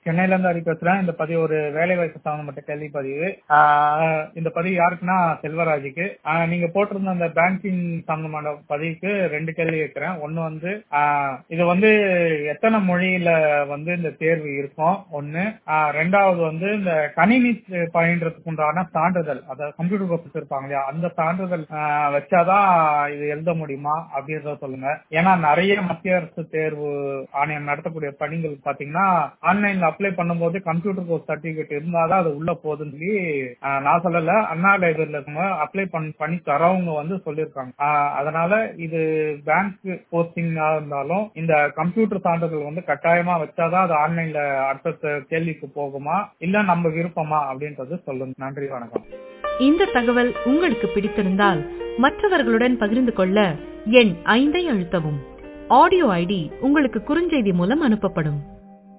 சென்னையில இருந்து ஹரி பேசுறேன் இந்த பதிவு ஒரு வேலை வாய்ப்பு சம்பந்தப்பட்ட கேள்வி பதிவு ஆஹ் இந்த பதிவு யாருக்குன்னா செல்வராஜுக்கு ஆஹ் நீங்க போட்டிருந்த அந்த பேங்கிங் சம்பந்தமான பதிவுக்கு ரெண்டு கேள்வி கேட்கிறேன் ஒண்ணு வந்து ஆஹ் இது வந்து எத்தனை மொழியில வந்து இந்த தேர்வு இருக்கும் ஒண்ணு ஆஹ் ரெண்டாவது வந்து இந்த கணினி பயின்றதுக்கு உண்டான சான்றிதழ் அதாவது கம்ப்யூட்டர் கோர்ஸ் இருப்பாங்க இல்லையா அந்த சான்றிதழ் ஆஹ் வச்சாதான் இது எழுத முடியுமா அப்படின்றத சொல்லுங்க ஏன்னா நிறைய மத்திய அரசு தேர்வு ஆணையம் நடத்தக்கூடிய பணிகள் பாத்தீங்கன்னா ஆன்லைன்ல அப்ளை பண்ணும்போது கம்ப்யூட்டர் கோர்ஸ் சர்டிபிகேட் இருந்தாதான் அது உள்ள போகுதுன்னு சொல்லி ஆஹ் நான் சொல்லல அண்ணா லைப்ரரியில இருக்கவங்க அப்ளை பண்ணி தரவங்க வந்து சொல்லியிருக்காங்க ஆஹ் அதனால இது பேங்க் போஸ்டிங்கா இருந்தாலும் இந்த கம்ப்யூட்டர் சான்றிதழ் வந்து கட்டாயமா வச்சாதான் அது ஆன்லைன்ல அடுத்த கேள்விக்கு போகுமா இல்ல நம்ம விருப்பமா அப்படின்றது சொல்லுங்க நன்றி வணக்கம் இந்த தகவல் உங்களுக்கு பிடித்திருந்தால் மற்றவர்களுடன் பகிர்ந்து கொள்ள எண் ஐந்தை அழுத்தவும் ஆடியோ ஐடி உங்களுக்கு குறுஞ்செய்தி மூலம் அனுப்பப்படும்